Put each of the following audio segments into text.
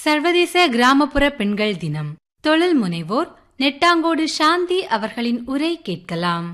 சர்வதேச கிராமப்புற பெண்கள் தினம் தொழில் முனைவோர் நெட்டாங்கோடு சாந்தி அவர்களின் உரை கேட்கலாம்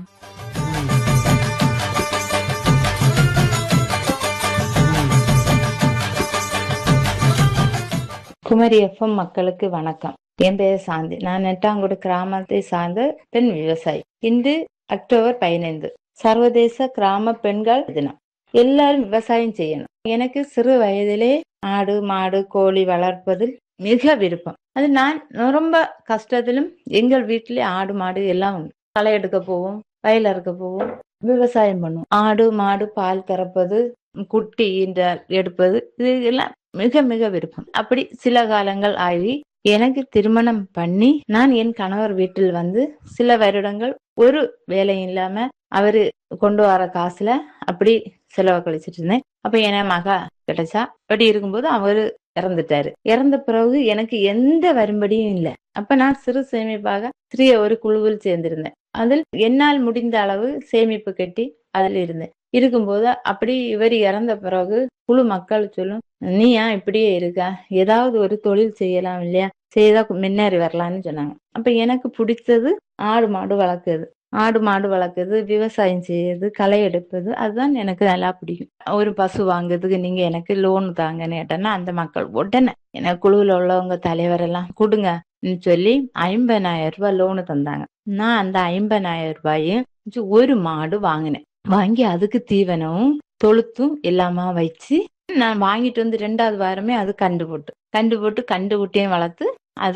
குமரி எஃப்எம் மக்களுக்கு வணக்கம் என் பெயர் சாந்தி நான் நெட்டாங்குடி கிராமத்தை சார்ந்த பெண் விவசாயி இன்று அக்டோபர் பதினைந்து சர்வதேச கிராம பெண்கள் தினம் எல்லாரும் விவசாயம் செய்யணும் எனக்கு சிறு வயதிலே ஆடு மாடு கோழி வளர்ப்பதில் மிக விருப்பம் அது நான் ரொம்ப கஷ்டத்திலும் எங்கள் வீட்டிலே ஆடு மாடு எல்லாம் உண்டு களை எடுக்க போவோம் வயல் அறுக்க போவோம் விவசாயம் பண்ணுவோம் ஆடு மாடு பால் கறப்பது குட்டி இந்த எடுப்பது இது எல்லாம் மிக மிக விருப்பம் அப்படி சில காலங்கள் ஆகி எனக்கு திருமணம் பண்ணி நான் என் கணவர் வீட்டில் வந்து சில வருடங்கள் ஒரு வேலையும் இல்லாம அவரு கொண்டு வர காசுல அப்படி செலவு கழிச்சிட்டு இருந்தேன் அப்ப என மகா கிடைச்சா அப்படி இருக்கும்போது அவரு இறந்துட்டாரு இறந்த பிறகு எனக்கு எந்த வரும்படியும் இல்லை அப்ப நான் சிறு சேமிப்பாக சிறிய ஒரு குழுவில் சேர்ந்திருந்தேன் அதில் என்னால் முடிந்த அளவு சேமிப்பு கட்டி அதில் இருந்தேன் இருக்கும்போது அப்படி இவர் இறந்த பிறகு குழு மக்கள் சொல்லும் நீ ஏன் இப்படியே இருக்கா ஏதாவது ஒரு தொழில் செய்யலாம் இல்லையா செய்தா முன்னேறி வரலாம்னு சொன்னாங்க அப்ப எனக்கு பிடிச்சது ஆடு மாடு வளர்க்குறது ஆடு மாடு வளர்க்குறது விவசாயம் செய்யறது களை எடுப்பது அதுதான் எனக்கு நல்லா பிடிக்கும் ஒரு பசு வாங்குறதுக்கு நீங்க எனக்கு லோன் தாங்கன்னு கேட்டேன்னா அந்த மக்கள் உடனே எனக்கு குழுவில் உள்ளவங்க தலைவர் எல்லாம் கொடுங்க சொல்லி ஐம்பதாயிரம் ரூபாய் லோனு தந்தாங்க நான் அந்த ஐம்பதாயிரம் ரூபாயும் ஒரு மாடு வாங்கினேன் வாங்கி அதுக்கு தீவனமும் தொழுத்தும் எல்லாமா வச்சு நான் வாங்கிட்டு வந்து ரெண்டாவது வாரமே அது கண்டு போட்டு கண்டு போட்டு கண்டு குட்டியும் வளர்த்து